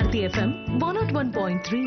Bharati FM one not one point three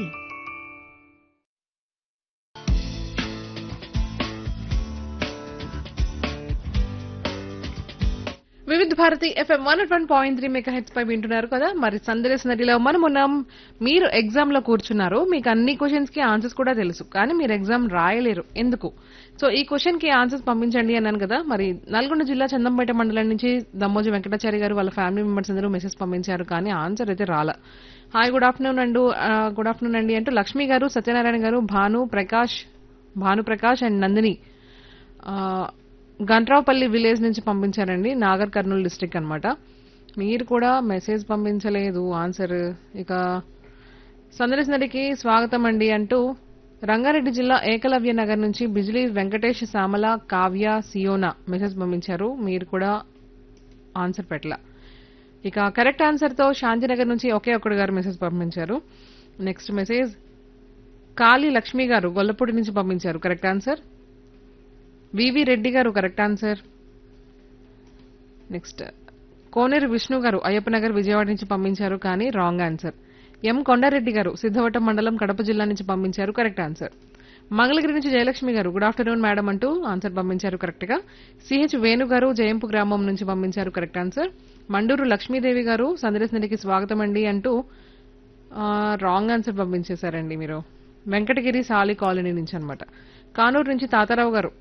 Vividh Bharati FM one one point three megahertz పై వింటున్నారు కదా మరి సందేశ్ నదిలో మనం ఉన్నాం మీరు ఎగ్జామ్ లో కూర్చున్నారు మీకు అన్ని క్వశ్చన్స్ కి ఆన్సర్స్ కూడా తెలుసు కానీ మీరు ఎగ్జామ్ రాయలేరు ఎందుకు సో ఈ క్వశ్చన్ కి ఆన్సర్స్ పంపించండి అన్నాను కదా మరి నల్గొండ జిల్లా చందంపేట మండలం నుంచి దమ్మోజి వెంకటాచారి గారు వాళ్ళ ఫ్యామిలీ మెంబర్స్ అందరూ మెసేజ్ పంపించారు కానీ ఆన్సర్ అయితే రాలా hi good afternoon and good afternoon అండి అంటూ లక్ష్మి గారు సత్యనారాయణ గారు భాను ప్రకాష్ భాను ప్రకాష్ అండ్ నందిని ఆ, గంట్రావుపల్లి విలేజ్ నుంచి పంపించారండి నాగర్ కర్నూలు డిస్ట్రిక్ట్ అన్నమాట మీరు కూడా మెసేజ్ పంపించలేదు ఆన్సర్ ఇక సందర్శ నదికి స్వాగతం అండి అంటూ రంగారెడ్డి జిల్లా ఏకలవ్య నగర్ నుంచి బిజిలీ వెంకటేష్ సామల కావ్య సియోనా మెసేజ్ పంపించారు మీరు కూడా ఆన్సర్ పెట్టలా ఇక కరెక్ట్ ఆన్సర్ తో శాంతినగర్ నుంచి ఒకే ఒక్కడు గారు మెసేజ్ పంపించారు నెక్స్ట్ మెసేజ్ కాళీ లక్ష్మి గారు గొల్లపూడి నుంచి పంపించారు correct answer VV Reddy garu correct answer next Koneru Vishnu garu Ayyappa Nagar Vijayawada నుంచి పంపించారు కానీ రాంగ్ ఆన్సర్ ఎం కొండారెడ్డి గారు సిద్ధవటం మండలం కడప జిల్లా నుంచి పంపించారు కరెక్ట్ ఆన్సర్ మంగళగిరి నుంచి జయలక్ష్మి గారు గుడ్ ఆఫ్టర్నూన్ మేడం అంటూ ఆన్సర్ పంపించారు కరెక్ట్ గా సిహెచ్ వేణు గారు జయంపు గ్రామం నుంచి పంపించారు కరెక్ట్ ఆన్సర్ మండూరు లక్ష్మీదేవి గారు సందర్శనకి స్వాగతం అండి అంటూ రాంగ్ ఆన్సర్ పంపించేశారండి మీరు వెంకటగిరి సాలి కాలనీ నుంచి అన్నమాట కానూరు నుంచి తాతారావు గారు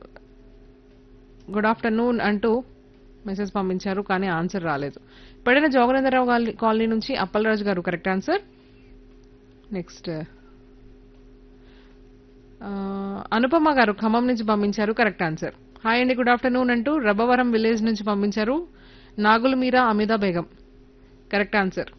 గుడ్ ఆఫ్టర్నూన్ అంటూ మెసేజ్ పంపించారు కానీ ఆన్సర్ రాలేదు పడిన జోగనేంద్రరావు గాలి- కాలనీ నుంచి అప్పలరాజు గారు కరెక్ట్ ఆన్సర్ నెక్స్ట్ ఆ, అనుపమ గారు ఖమ్మం నుంచి పంపించారు కరెక్ట్ ఆన్సర్ హాయ్ అండి గుడ్ ఆఫ్టర్నూన్ అంటూ రబ్బవరం విలేజ్ నుంచి పంపించారు నాగుల మీరా అమిదా బేగం కరెక్ట్ ఆన్సర్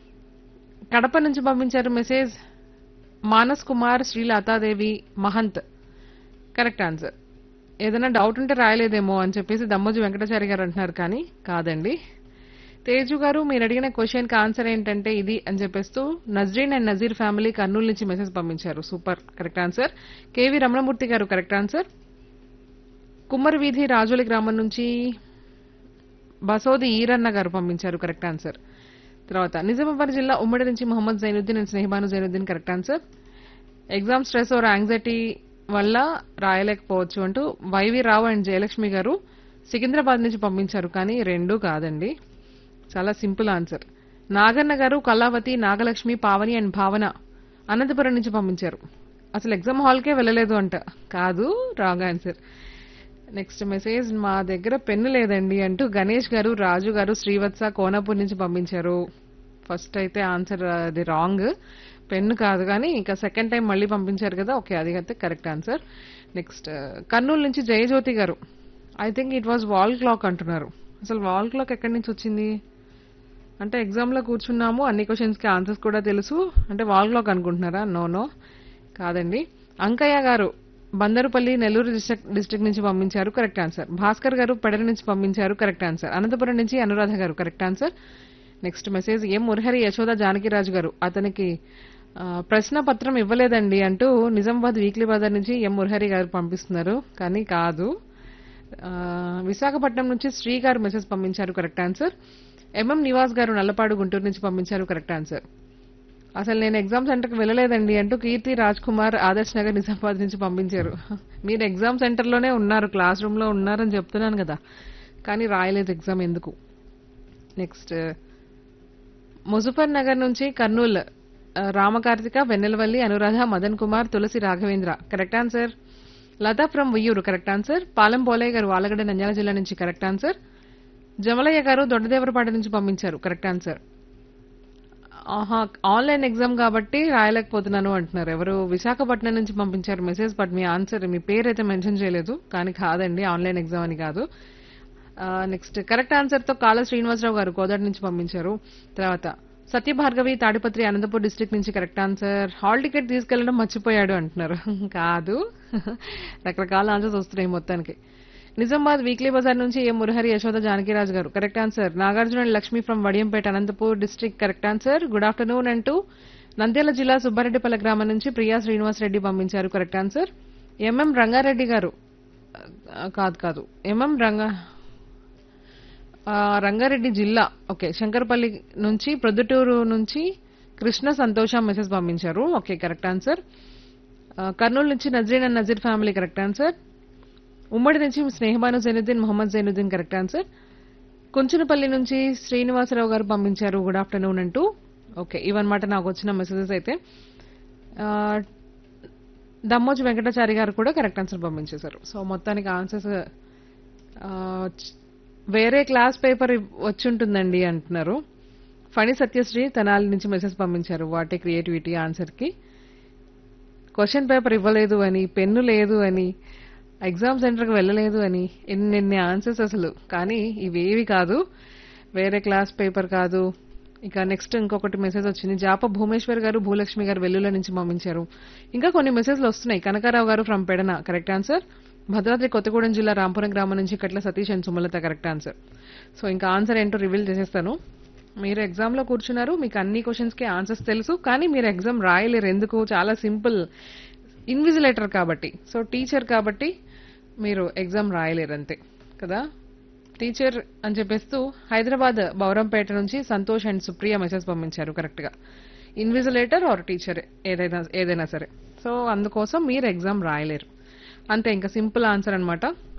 కడప నుంచి పంపించారు message Manas Kumar Srilatadevi Mahant correct answer ఏదైనా డౌట్ ఉంటే రాయలేదేమో అని చెప్పేసి దమ్మోజు వెంకటాచారి గారు అంటున్నారు కానీ కాదండి తేజు గారు మీరు అడిగిన క్వశ్చన్ కి ఆన్సర్ ఏంటంటే ఇది అని చెప్పేస్తూ నజ్రీన్ అండ్ నజీర్ ఫ్యామిలీ కర్నూలు నుంచి మెసేజ్ పంపించారు super correct answer KV Ramanamurthy garu correct answer కుమ్మరి వీధి రాజోలి గ్రామం నుంచి బసోది ఈరన్న గారు పంపించారు కరెక్ట్ ఆన్సర్ తర్వాత నిజామాబాద్ జిల్లా ఉమ్మడి నుంచి Mohammed Zainuddin and Snehabanu Zainuddin correct answer exam stress or anxiety వల్ల రాయలేకపోవచ్చు అంటూ వైవి రావు అండ్ జయలక్ష్మి గారు సికింద్రాబాద్ నుంచి పంపించారు కానీ రెండు కాదండి చాలా సింపుల్ ఆన్సర్ నాగన్న గారు కళావతి నాగలక్ష్మి పావని అండ్ భావన అనంతపురం నుంచి పంపించారు అసలు ఎగ్జామ్ హాల్కే వెళ్ళలేదు అంట కాదు రాంగ్ ఆన్సర్ నెక్స్ట్ మెసేజ్ మా దగ్గర పెన్ను లేదండి అంటూ గణేష్ గారు రాజు గారు శ్రీవత్స కోనాపూర్ నుంచి పంపించారు ఫస్ట్ అయితే ఆన్సర్ అది రాంగ్ పెన్ను కాదు కానీ ఇంకా సెకండ్ టైం మళ్ళీ పంపించారు కదా ఓకే అది అయితే కరెక్ట్ ఆన్సర్ నెక్స్ట్ కర్నూలు నుంచి జయజ్యోతి గారు I think it was wall clock అంటున్నారు అసలు వాల్ క్లాక్ ఎక్కడి నుంచి వచ్చింది అంటే ఎగ్జామ్ లో కూర్చున్నాము అన్ని క్వశ్చన్స్ కి ఆన్సర్స్ కూడా తెలుసు అంటే వాల్ క్లాక్ అనుకుంటున్నారా నో నో కాదండి అంకయ్య గారు బందరుపల్లి నెల్లూరు డిస్ట్రిక్ట్ డిస్ట్రిక్ట్ నుంచి పంపించారు కరెక్ట్ ఆన్సర్ భాస్కర్ గారు పెడర నుంచి పంపించారు కరెక్ట్ ఆన్సర్ అనంతపురం నుంచి అనురాధ గారు correct answer next message M Murahari Yashoda Janakiraju గారు అతనికి ఆ, ప్రశ్న పత్రం ఇవ్వలేదండి అంటూ నిజామాబాద్ వీక్లీ బజార్ నుంచి ఎం మురహరి గారు పంపిస్తున్నారు కానీ కాదు ఆ, విశాఖపట్నం నుంచి శ్రీ గారు మెసేజ్ పంపించారు కరెక్ట్ ఆన్సర్ ఎంఎం నివాస్ గారు నల్లపాడు గుంటూరు నుంచి పంపించారు కరెక్ట్ ఆన్సర్ అసలు నేను ఎగ్జామ్ సెంటర్కి వెళ్ళలేదండి అంటూ కీర్తి రాజ్ కుమార్ ఆదర్శ్ నగర్ నిజామాబాద్ నుంచి పంపించారు మీరు ఎగ్జామ్ సెంటర్లోనే ఉన్నారు క్లాస్ రూమ్ లో ఉన్నారని చెప్తున్నాను కదా కానీ రాయలేదు ఎగ్జామ్ ఎందుకు నెక్స్ట్ ముజఫర్ నగర్ నుంచి కర్నూల్ ఆ, Ramakarthika Vennelavalli Anuradha Madan Kumar Tulasi Raghavendra correct answer Latha from Uyyuru correct answer Palem Polaiah గారు వాలగడ్డ నంద్యాల జిల్లా నుంచి కరెక్ట్ ఆన్సర్ జమలయ్య గారు దొడ్డదేవరపాటి నుంచి పంపించారు కరెక్ట్ ఆన్సర్ ఆహా ఆన్లైన్ ఎగ్జామ్ కాబట్టి రాయలేకపోతున్నాను అంటున్నారు ఎవరు విశాఖపట్నం నుంచి పంపించారు మెసేజ్ బట్ మీ ఆన్సర్ మీ పేరు అయితే మెన్షన్ చేయలేదు కానీ కాదండి ఆన్లైన్ ఎగ్జామ్ అని కాదు నెక్స్ట్ కరెక్ట్ ఆన్సర్ తో కాళ శ్రీనివాసరావు గారు కోదాడి నుంచి పంపించారు తర్వాత సత్యభార్గవి తాడిపత్రి అనంతపూర్ డిస్ట్రిక్ట్ నుంచి కరెక్ట్ ఆన్సర్ హాల్ టికెట్ తీసుకెళ్లడం మర్చిపోయాడు అంటున్నారు కాదు రకరకాల ఆన్సర్స్ వస్తున్నాయి మొత్తానికి నిజామాబాద్ వీక్లీ బజార్ నుంచి ఏ మురహరి యశోద జానకిరాజ్ గారు correct answer Nagarjuna and Lakshmi from Vadiyampeta Anantapur district correct answer good afternoon అంటూ నంద్యాల జిల్లా సుబ్బారెడ్డిపల్లి గ్రామం నుంచి ప్రియా శ్రీనివాస్ రెడ్డి పంపించారు కరెక్ట్ ఆన్సర్ ఎంఎం రంగారెడ్డి గారు ఆ, కాదు కాదు ఎంఎం రంగా ఆ, రంగారెడ్డి జిల్లా ఓకే శంకరపల్లి నుంచి ప్రొద్దుటూరు నుంచి కృష్ణ సంతోష మెసేజ్ పంపించారు ఓకే కరెక్ట్ ఆన్సర్ కర్నూలు నుంచి Nazreen and Nazir family correct answer ఉమ్మడి నుంచి స్నేహబాను జైనుద్దీన్ మొహమ్మద్ జైనుద్దీన్ కరెక్ట్ ఆన్సర్ కుంచునపల్లి నుంచి శ్రీనివాసరావు గారు పంపించారు గుడ్ ఆఫ్టర్నూన్ అంటూ ఓకే ఇవన్నమాట నాకు వచ్చిన మెసేజెస్ అయితే ఆ, దమ్మోజు వెంకటాచారి గారు కూడా కరెక్ట్ ఆన్సర్ పంపించేశారు సో మొత్తానికి ఆన్సర్స్ వేరే క్లాస్ పేపర్ వచ్చి ఉంటుందండి అంటున్నారు ఫణి సత్యశ్రీ తెనాలి నుంచి మెసేజ్ పంపించారు వాటి క్రియేటివిటీ ఆన్సర్కి క్వశ్చన్ పేపర్ ఇవ్వలేదు అని పెన్ను లేదు అని ఎగ్జామ్ సెంటర్కి వెళ్ళలేదు అని ఎన్నెన్ని ఆన్సర్స్ అసలు కానీ ఇవేవి కాదు వేరే క్లాస్ పేపర్ కాదు ఇక నెక్స్ట్ ఇంకొకటి మెసేజ్ వచ్చింది జాప భూమేశ్వర్ గారు భూలక్ష్మి గారు వెల్లుల నుంచి పంపించారు ఇంకా కొన్ని మెసేజ్లు వస్తున్నాయి కనకారావు గారు from Pedana correct answer Bhadradri Kothagudem జిల్లా రాంపురం గ్రామం నుంచి Katla Satish and Sumalatha correct answer so ఇంకా ఆన్సర్ ఏంటో రివీల్ చేసేస్తాను మీరు ఎగ్జామ్ లో కూర్చున్నారు మీకు అన్ని క్వశ్చన్స్ కి ఆన్సర్స్ తెలుసు కానీ మీరు ఎగ్జామ్ రాయలేరు ఎందుకు చాలా సింపుల్ ఇన్విజిలేటర్ కాబట్టి సో టీచర్ కాబట్టి మీరు ఎగ్జామ్ రాయలేరు అంతే కదా టీచర్ అని చెప్పేస్తూ హైదరాబాద్ బౌరంపేట నుంచి సంతోష్ అండ్ సుప్రియ మెసేజ్ పంపించారు కరెక్ట్ గా ఇన్విజిలేటర్ ఆర్ టీచర్ ఏదైనా ఏదైనా సరే సో అందుకోసం మీరు ఎగ్జామ్ రాయలేరు అంతే ఇంకా సింపుల్ ఆన్సర్ అన్నమాట